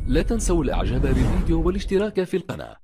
لا تنسوا الاعجاب بالفيديو والاشتراك في القناة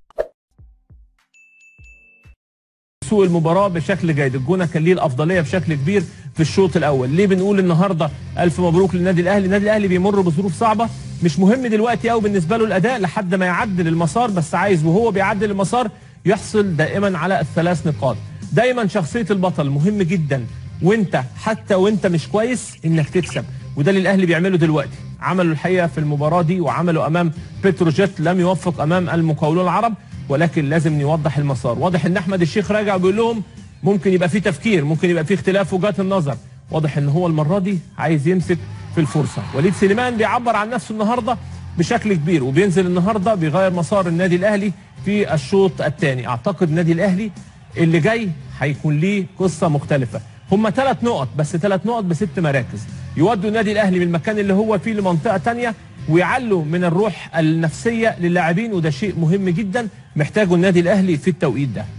سوق المباراه بشكل جيد الجونه كان ليه الافضليه بشكل كبير في الشوط الاول ليه بنقول النهارده الف مبروك للنادي الاهلي النادي الاهلي بيمر بظروف صعبه مش مهم دلوقتي قوي بالنسبه له الاداء لحد ما يعدل المسار بس عايز وهو بيعدل المسار يحصل دائما على الثلاث نقاط دايما شخصيه البطل مهم جدا وانت حتى وانت مش كويس انك تكسب وده اللي الاهلي بيعمله دلوقتي عملوا الحقيقه في المباراه دي وعملوا امام بتروجيت لم يوفق امام المقاولون العرب ولكن لازم نوضح المسار واضح ان احمد الشيخ راجع بيقول لهم ممكن يبقى في تفكير ممكن يبقى في اختلاف وجهات النظر واضح ان هو المره دي عايز يمسك في الفرصه وليد سليمان بيعبر عن نفسه النهارده بشكل كبير وبينزل النهارده بيغير مسار النادي الاهلي في الشوط الثاني اعتقد النادي الاهلي اللي جاي هيكون ليه قصه مختلفه هم ثلاث نقط بس ثلاث نقط بست مراكز يودوا النادي الاهلي من المكان اللي هو فيه لمنطقه ثانيه ويعلوا من الروح النفسيه للاعبين وده شيء مهم جدا محتاجه النادي الاهلي في التوقيت ده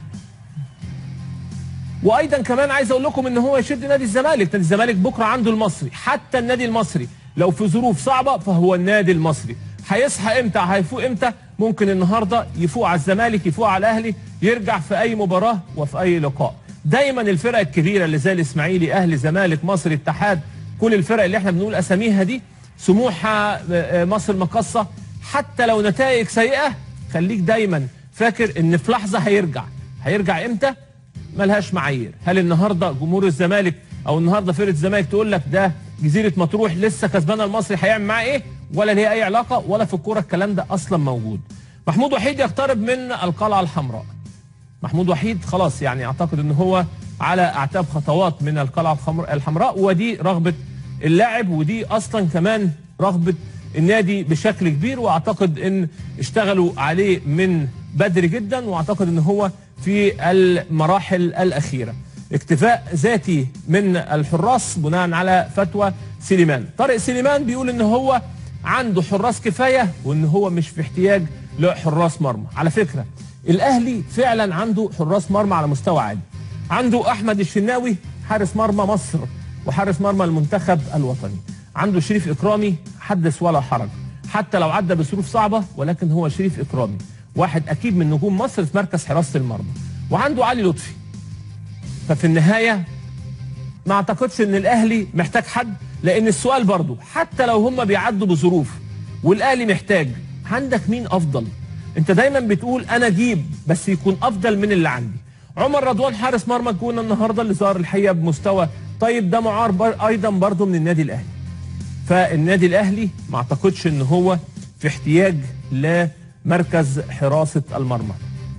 وايضا كمان عايز اقول لكم ان هو يشد نادي الزمالك نادي الزمالك بكره عنده المصري حتى النادي المصري لو في ظروف صعبه فهو النادي المصري هيصحى امتى هيفوق امتى ممكن النهارده يفوق على الزمالك يفوق على الاهلي يرجع في اي مباراه وفي اي لقاء دايما الفرق الكبيره اللي زي الاسماعيلي اهلي زمالك مصر اتحاد كل الفرق اللي احنا بنقول اساميها دي سموحه مصر مقصه حتى لو نتائج سيئه خليك دايما فاكر ان في لحظه هيرجع هيرجع امتى ملهاش معايير هل النهارده جمهور الزمالك او النهارده فرقه الزمالك تقول لك ده جزيره مطروح لسه كسبانه المصري هيعمل معاه ايه ولا ليه اي علاقه ولا في الكوره الكلام ده اصلا موجود محمود وحيد يقترب من القلعه الحمراء محمود وحيد خلاص يعني اعتقد ان هو على اعتاب خطوات من القلعه الحمراء ودي رغبه اللاعب ودي اصلا كمان رغبه النادي بشكل كبير واعتقد ان اشتغلوا عليه من بدري جدا واعتقد ان هو في المراحل الاخيره اكتفاء ذاتي من الحراس بناء على فتوى سليمان طارق سليمان بيقول ان هو عنده حراس كفايه وان هو مش في احتياج لحراس مرمى على فكره الاهلي فعلا عنده حراس مرمى على مستوى عالي عنده احمد الشناوي حارس مرمى مصر وحارس مرمى المنتخب الوطني عنده شريف اكرامي حدث ولا حرج حتى لو عدى بظروف صعبه ولكن هو شريف اكرامي واحد اكيد من نجوم مصر في مركز حراسه المرمى وعنده علي لطفي ففي النهايه ما اعتقدش ان الاهلي محتاج حد لان السؤال برضو حتى لو هم بيعدوا بظروف والاهلي محتاج عندك مين افضل انت دايما بتقول انا اجيب بس يكون افضل من اللي عندي عمر رضوان حارس مرمى الجونه النهارده اللي ظهر الحقيقه بمستوى طيب ده معار بر ايضا برضه من النادي الاهلي فالنادي الاهلي ما اعتقدش ان هو في احتياج لمركز حراسه المرمى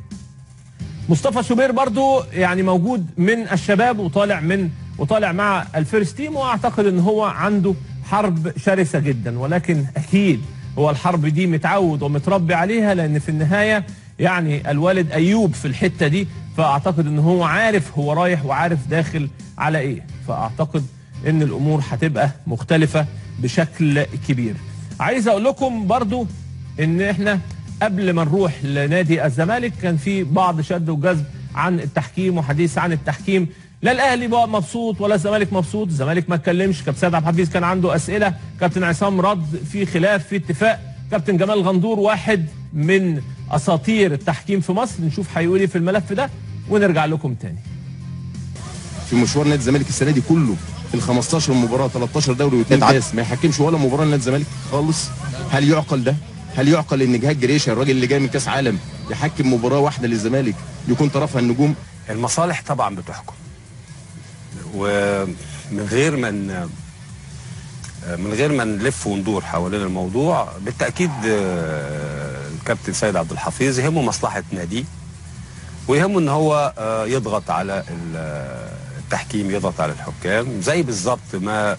مصطفى شوبير برضه يعني موجود من الشباب وطالع من وطالع مع الفيرست تيم واعتقد ان هو عنده حرب شرسه جدا ولكن اكيد هو الحرب دي متعود ومتربي عليها لان في النهايه يعني الوالد ايوب في الحته دي فاعتقد ان هو عارف هو رايح وعارف داخل على ايه فاعتقد ان الامور هتبقى مختلفه بشكل كبير عايز اقول لكم برضو ان احنا قبل ما نروح لنادي الزمالك كان في بعض شد وجذب عن التحكيم وحديث عن التحكيم لا الاهلي بقى مبسوط ولا الزمالك مبسوط الزمالك ما اتكلمش كابتن سيد عبد الحفيظ كان عنده اسئله كابتن عصام رد في خلاف في اتفاق كابتن جمال غندور واحد من اساطير التحكيم في مصر نشوف هيقول ايه في الملف ده ونرجع لكم تاني في مشوار نادي الزمالك السنه دي كله ال 15 مباراه 13 دوري واثنين كاس ما يحكمش ولا مباراه لنادي الزمالك خالص هل يعقل ده؟ هل يعقل ان جهاد جريشه الراجل اللي جاي من كاس عالم يحكم مباراه واحده للزمالك يكون طرفها النجوم؟ المصالح طبعا بتحكم ومن غير من من غير ما نلف وندور حوالين الموضوع بالتاكيد الكابتن سيد عبد الحفيظ يهمه مصلحه ناديه ويهمه ان هو يضغط على التحكيم يضغط على الحكام زي بالظبط ما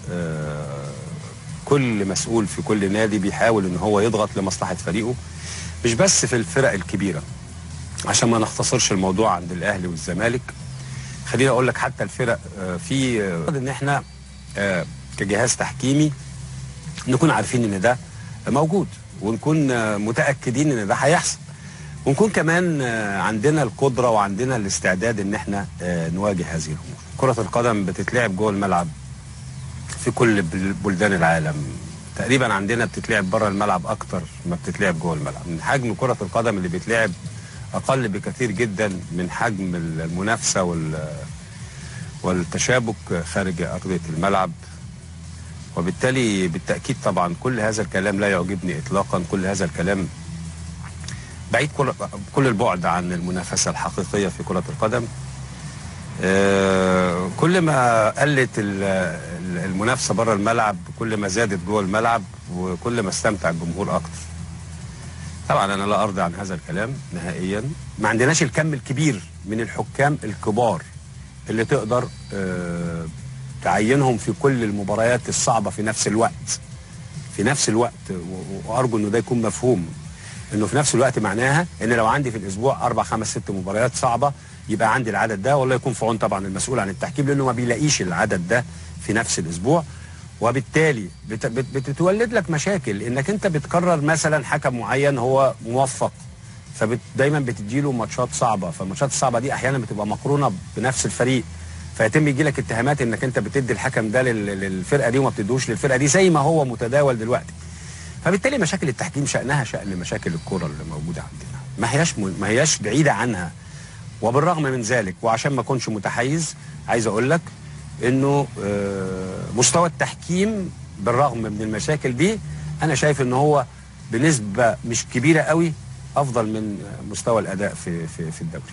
كل مسؤول في كل نادي بيحاول ان هو يضغط لمصلحه فريقه مش بس في الفرق الكبيره عشان ما نختصرش الموضوع عند الاهلي والزمالك خليني اقول لك حتى الفرق في ان احنا كجهاز تحكيمي نكون عارفين ان ده موجود ونكون متاكدين ان ده هيحصل ونكون كمان عندنا القدره وعندنا الاستعداد ان احنا نواجه هذه الامور كره القدم بتتلعب جوه الملعب في كل بلدان العالم تقريبا عندنا بتتلعب بره الملعب اكتر ما بتتلعب جوه الملعب من حجم كره القدم اللي بيتلعب اقل بكثير جدا من حجم المنافسه وال والتشابك خارج ارضيه الملعب وبالتالي بالتاكيد طبعا كل هذا الكلام لا يعجبني اطلاقا كل هذا الكلام بعيد كل كل البعد عن المنافسه الحقيقيه في كره القدم آه، كل ما قلت ال- ال- المنافسه بره الملعب كل ما زادت جوه الملعب وكل ما استمتع الجمهور اكتر طبعا انا لا ارضى عن هذا الكلام نهائيا ما عندناش الكم الكبير من الحكام الكبار اللي تقدر آه، تعينهم في كل المباريات الصعبه في نفس الوقت في نفس الوقت و- وارجو انه ده يكون مفهوم انه في نفس الوقت معناها ان لو عندي في الاسبوع اربع خمس ست مباريات صعبه يبقى عندي العدد ده والله يكون في عون طبعا المسؤول عن التحكيم لانه ما بيلاقيش العدد ده في نفس الاسبوع وبالتالي بت- بت- بتتولد لك مشاكل انك انت بتقرر مثلا حكم معين هو موفق فدايما بتديله ماتشات صعبه فالماتشات الصعبه دي احيانا بتبقى مقرونه بنفس الفريق فيتم يجي لك اتهامات انك انت بتدي الحكم ده لل- للفرقه دي وما بتدوش للفرقه دي زي ما هو متداول دلوقتي فبالتالي مشاكل التحكيم شأنها شأن مشاكل الكرة اللي موجودة عندنا ما هياش م- ما هياش بعيدة عنها وبالرغم من ذلك وعشان ما اكونش متحيز عايز اقول لك انه آه، مستوى التحكيم بالرغم من المشاكل دي انا شايف ان هو بنسبة مش كبيرة قوي افضل من مستوى الاداء في في في الدوري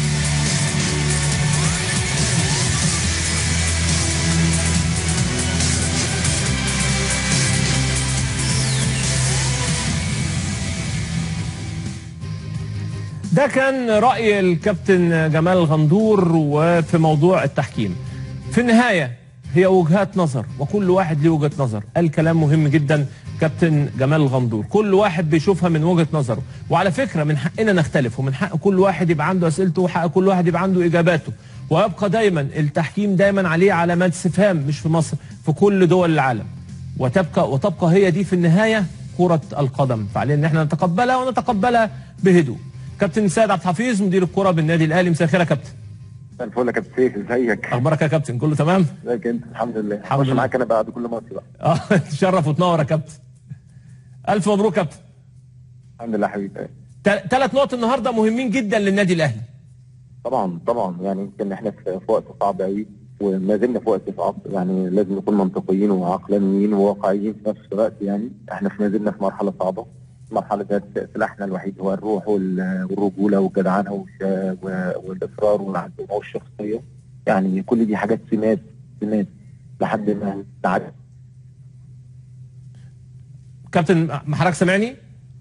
ده كان رأي الكابتن جمال الغندور وفي موضوع التحكيم في النهاية هي وجهات نظر وكل واحد له وجهة نظر الكلام مهم جدا كابتن جمال الغندور كل واحد بيشوفها من وجهة نظره وعلى فكرة من حقنا نختلف ومن حق كل واحد يبقى عنده أسئلته وحق كل واحد يبقى عنده إجاباته ويبقى دايما التحكيم دايما عليه علامات استفهام مش في مصر في كل دول العالم وتبقى وتبقى هي دي في النهايه كره القدم فعلينا ان احنا نتقبلها ونتقبلها بهدوء كابتن سيد عبد الحفيظ مدير الكره بالنادي الاهلي مساء الخير يا كابتن مساء الفل يا كابتن سيف ازيك؟ اخبارك يا كابتن كله تمام ازيك انت؟ الحمد لله الحمد خش لله. معاك انا بعد كل ماتش بقى اه تشرف وتنور يا كابتن الف مبروك يا كابتن الحمد لله حبيبي ثلاث نقط النهارده مهمين جدا للنادي الاهلي طبعا طبعا يعني يمكن احنا في في وقت صعب قوي وما زلنا في وقت صعب يعني لازم نكون منطقيين وعقلانيين وواقعيين في نفس الوقت يعني احنا في ما زلنا في مرحله صعبه مرحله ذات سلاحنا الوحيد هو الروح وال- والرجوله والجدعنه والش- و- والاصرار والعزيمه والشخصيه يعني كل دي حاجات سمات سمات لحد ما نعدي كابتن ما حضرتك سامعني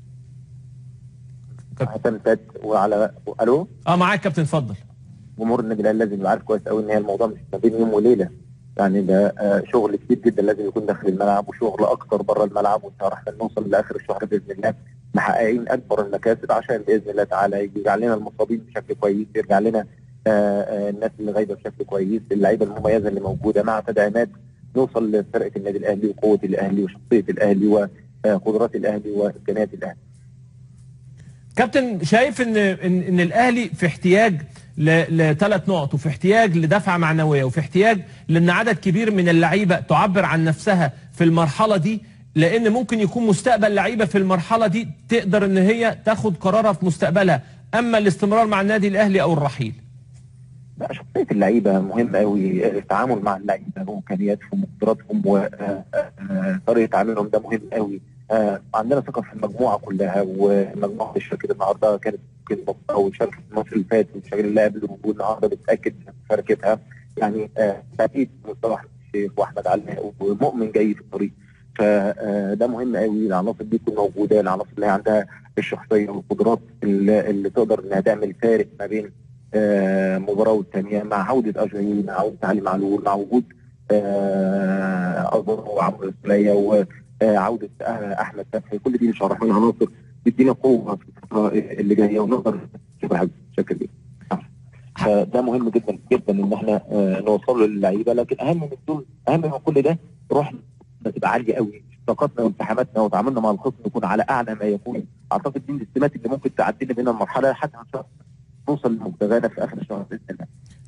حسن فات وعلى الو اه معاك كابتن اتفضل جمهور النادي الاهلي لازم يبقى عارف كويس قوي ان هي الموضوع مش ما بين يوم وليله يعني ده آه، شغل كتير جدا لازم يكون داخل الملعب وشغل اكتر بره الملعب وان شاء الله احنا نوصل لاخر الشهر باذن الله محققين اكبر المكاسب عشان باذن الله تعالى يرجع لنا المصابين بشكل كويس يرجع لنا آه، آه، الناس اللي غايبه بشكل كويس اللعيبه المميزه اللي موجوده مع تدعيمات نوصل لفرقه النادي الاهلي وقوه الاهلي وشخصيه الاهلي وقدرات الاهلي وامكانيات الاهلي كابتن شايف ان ان, إن الاهلي في احتياج لثلاث نقط وفي احتياج لدفعه معنويه وفي احتياج لان عدد كبير من اللعيبه تعبر عن نفسها في المرحله دي لان ممكن يكون مستقبل لعيبه في المرحله دي تقدر ان هي تاخد قرارها في مستقبلها اما الاستمرار مع النادي الاهلي او الرحيل لا شخصية اللعيبة مهم قوي التعامل مع اللعيبة وإمكانياتهم وقدراتهم وطريقة تعاملهم ده مهم قوي آه، عندنا ثقة في المجموعة كلها والمجموعة اللي شاركت النهاردة كانت ممكن مبسوطة وشاركت الماتش اللي فات وشاركت اللاعب اللي موجود النهاردة بتأكد مشاركتها يعني آه، أكيد مصطفى أحمد الشيخ وأحمد علي ومؤمن جاي في الطريق فده مهم قوي العناصر دي تكون موجودة العناصر اللي هي عندها الشخصية والقدرات اللي, اللي تقدر إنها تعمل فارق ما بين آه، مباراه والثانيه مع عوده اجايين مع عوده علي معلول مع وجود آه، اظهر وعمرو السليه وعوده آه، احمد فتحي كل دي ان شاء الله الرحمن عناصر تدينا قوه في الفتره اللي جايه ونقدر نشوفها بشكل كبير. فده مهم جدا جدا ان احنا آه، نوصل للعيبه لكن اهم من دول اهم من كل ده روحنا تبقى عاليه قوي طاقتنا والتحاماتنا وتعاملنا مع الخصم يكون على اعلى ما يكون اعتقد دي من السمات اللي ممكن تعدينا بينا المرحله حتى ان شاء الله نوصل لمبتغانا في اخر الشهر باذن الله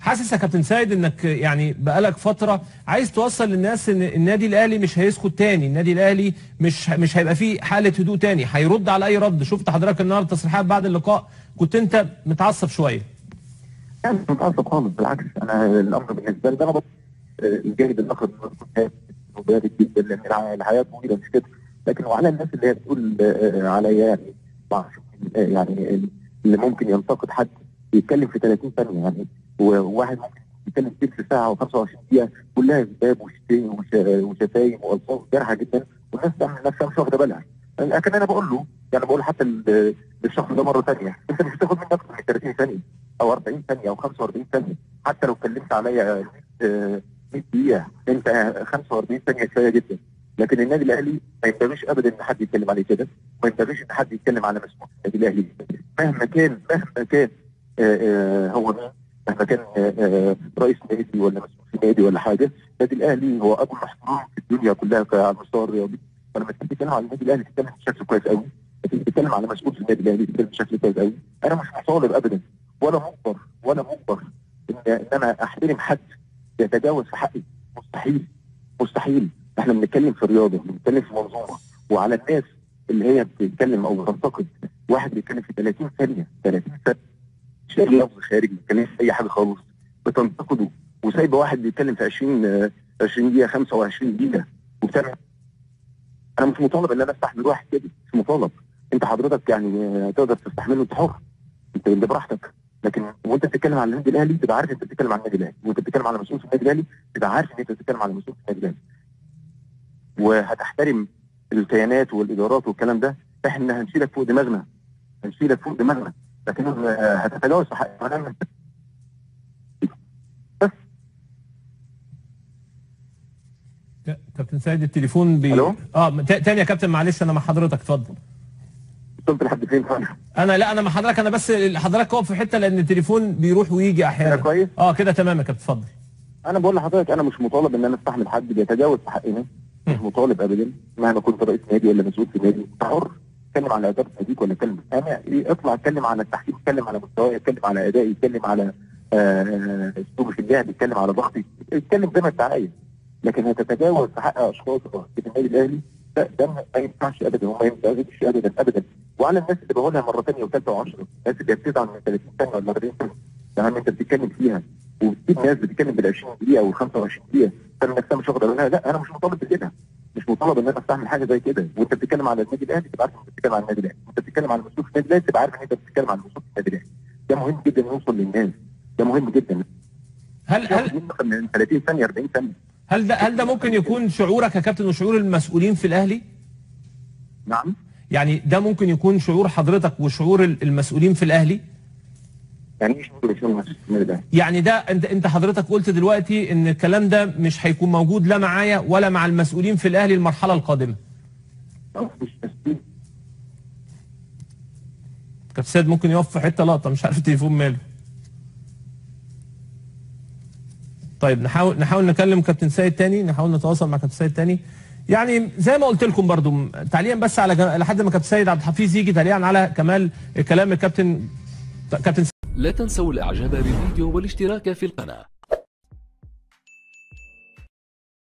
حاسس يا كابتن سيد انك يعني بقالك فتره عايز توصل للناس ان النادي الاهلي مش هيسكت تاني النادي الاهلي مش مش هيبقى فيه حاله هدوء تاني هيرد على اي رد شفت حضرتك النهارده تصريحات بعد اللقاء كنت انت متعصب شويه انا مش متعصب خالص بالعكس انا الامر بالنسبه لي ده انا بص- آه، الجانب الاخر من الحياه وبارد جدا لان الع- الحياه طويله مش كده لكن وعلى الناس اللي هي بتقول آه، عليا يعني ما أعرفش، آه، يعني اللي ممكن ينتقد حد يتكلم في 30 ثانيه يعني وواحد ممكن يتكلم تلت ساعه و25 دقيقه كلها اسباب وشتايم وش- وشتايم والفاظ جارحه جدا والناس تعمل نفسها مش واخده بالها لكن انا بقول له يعني بقول حتى لل- للشخص ده مره ثانيه انت مش هتاخد مني اكتر من 30 ثانيه او 40 ثانيه او 45 ثانيه حتى لو اتكلمت عليا آه، 100 دقيقه انت 45 ثانيه كفايه جدا لكن النادي الاهلي ما ينبغيش ابدا ان حد يتكلم عليه كده ما ينبغيش ان حد يتكلم على مسؤول النادي الاهلي مهما كان مهما كان آه، آه، هو مين مهما كان آه، آه، رئيس نادي ولا مسؤول في نادي ولا حاجه النادي الاهلي هو ابو الاحترام في الدنيا كلها ك- على المستوى الرياضي فلما تيجي تتكلم على النادي الاهلي تتكلم بشكل كويس قوي تيجي تتكلم على مسؤول في النادي الاهلي تتكلم بشكل كويس قوي انا مش مطالب ابدا ولا مجبر ولا مجبر ان ان انا احترم حد يتجاوز في حقي مستحيل مستحيل احنا بنتكلم في رياضه بنتكلم في منظومه وعلى الناس اللي هي بتتكلم او بتنتقد واحد بيتكلم في 30 ثانيه 30 ثانيه شيء لفظ خارج ما بيتكلمش في اي حاجه خالص بتنتقده وسايبه واحد بيتكلم في 20 آه، 20 دقيقه 25 دقيقه وبتعمل انا مش مطالب ان انا استحمل واحد كده مش مطالب انت حضرتك يعني آه، تقدر تستحمله انت حر انت انت براحتك لكن وانت بتتكلم على النادي الاهلي تبقى عارف انت بتتكلم على النادي الاهلي وانت بتتكلم على مسؤول في النادي الاهلي تبقى عارف ان انت بتتكلم على مسؤول في النادي الاهلي وهتحترم الكيانات والادارات والكلام ده احنا هنشيلك فوق دماغنا هنشيلك فوق دماغنا لكن آه، هتتجاوز في حق أنا- ك- كابتن سيد التليفون بي... ألو؟ اه ت- تاني يا كابتن معلش انا مع حضرتك اتفضل وصلت لحد فين طيب؟ انا لا انا مع حضرتك انا بس حضرتك واقف في حته لان التليفون بيروح ويجي احيانا كده كويس؟ اه كده تمام يا كابتن اتفضل انا بقول لحضرتك انا مش مطالب ان انا استحمل حد بيتجاوز في حقنا مش مطالب ابدا مهما كنت رئيس نادي ولا مسؤول في نادي انت حر اتكلم على اداره ناديك ولا اتكلم انا إيه، اطلع اتكلم على التحكيم اتكلم على مستواي اتكلم على ادائي اتكلم على آه، اسلوبي في اللعب اتكلم على ضغطي اتكلم زي ما انت عايز لكن هتتجاوز في حق اشخاص في النادي الاهلي لا ده ما ما ينفعش ابدا وما ينبغيش ابدا ابدا وعلى الناس اللي بقولها مره ثانيه وثالثه وعشره الناس اللي بتزعل من 30 ثانيه ولا 40 ثانيه يعني انت بتتكلم فيها وبتجيب ناس بتتكلم بال 20 دقيقه وال 25 دقيقه فانا نفسها مش واخده بالها لا انا مش مطالب بكده مش مطالب ان انا استعمل حاجه زي كده وانت بتتكلم على النادي الاهلي تبقى عارف انك بتتكلم على النادي الاهلي وانت بتتكلم على المسؤول في النادي الاهلي تبقى عارف ان انت بتتكلم على المسؤول في النادي الاهلي ده مهم جدا يوصل للناس ده مهم جدا هل ياخد هل منك من 30 ثانيه 40 ثانيه هل ده هل ده ممكن يكون شعورك يا كابتن وشعور المسؤولين في الاهلي نعم يعني ده ممكن يكون شعور حضرتك وشعور ال- المسؤولين في الاهلي يعني ايش شغل شغل المسؤول في النادي الاهلي يعني ده انت انت حضرتك قلت دلوقتي ان الكلام ده مش هيكون موجود لا معايا ولا مع المسؤولين في الاهلي المرحله القادمه مش مسؤول كابتن سيد ممكن يقف في حته لقطه مش عارف التليفون ماله طيب نحاول نحاول نكلم كابتن سيد تاني نحاول نتواصل مع كابتن سيد تاني يعني زي ما قلت لكم برضو م- تعليقا بس على جم... لحد ما كابتن سيد عبد الحفيظ يجي تعليقا على كمال كلام الكابتن كابتن لا تنسوا الاعجاب بالفيديو والاشتراك في القناة